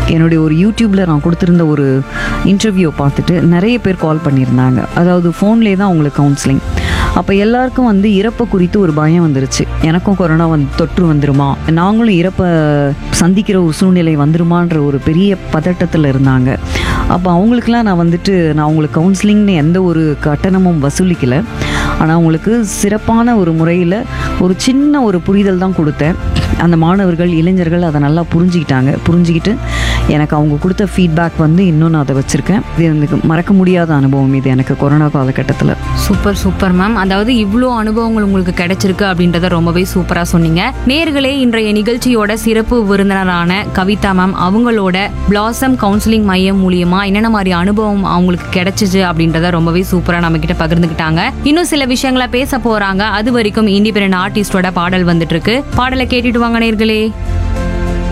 என்னுடைய ஒரு யூடியூப்பில் நான் கொடுத்துருந்த ஒரு இன்டர்வியூ பார்த்துட்டு நிறைய பேர் கால் பண்ணியிருந்தாங்க அதாவது ஃபோன்லேயே தான் அவங்களுக்கு கவுன்சிலிங் அப்போ எல்லாருக்கும் வந்து இறப்பை குறித்து ஒரு பயம் வந்துருச்சு எனக்கும் கொரோனா வந்து தொற்று வந்துருமா நாங்களும் இறப்பை சந்திக்கிற ஒரு சூழ்நிலை வந்துருமான்ற ஒரு பெரிய பதட்டத்தில் இருந்தாங்க அப்போ அவங்களுக்குலாம் நான் வந்துட்டு நான் அவங்களுக்கு கவுன்சிலிங்னு எந்த ஒரு கட்டணமும் வசூலிக்கலை ஆனால் அவங்களுக்கு சிறப்பான ஒரு முறையில் ஒரு சின்ன ஒரு புரிதல் தான் கொடுத்தேன் அந்த மாணவர்கள் இளைஞர்கள் அதை நல்லா புரிஞ்சுக்கிட்டாங்க புரிஞ்சுக்கிட்டு எனக்கு அவங்க கொடுத்த ஃபீட்பேக் வந்து இன்னும் நான் அதை வச்சுருக்கேன் இது எனக்கு மறக்க முடியாத அனுபவம் இது எனக்கு கொரோனா காலகட்டத்தில் சூப்பர் சூப்பர் மேம் அதாவது இவ்வளோ அனுபவங்கள் உங்களுக்கு கிடைச்சிருக்கு அப்படின்றத ரொம்பவே சூப்பரா சொன்னீங்க நேர்களே இன்றைய நிகழ்ச்சியோட சிறப்பு விருந்தினரான கவிதா மேம் அவங்களோட பிளாசம் கவுன்சிலிங் மையம் மூலியமா என்னென்ன மாதிரி அனுபவம் அவங்களுக்கு கிடைச்சிச்சு அப்படின்றத ரொம்பவே சூப்பரா நம்ம கிட்ட பகிர்ந்துக்கிட்டாங்க இன்னும் சில விஷயங்களை பேச போறாங்க அது வரைக்கும் இண்டிபெண்டன்ட் ஆர்டிஸ்டோட பாடல் வந்துட்டு இருக்கு பாடலை கேட்டுட்டு வாங்க நேர்களே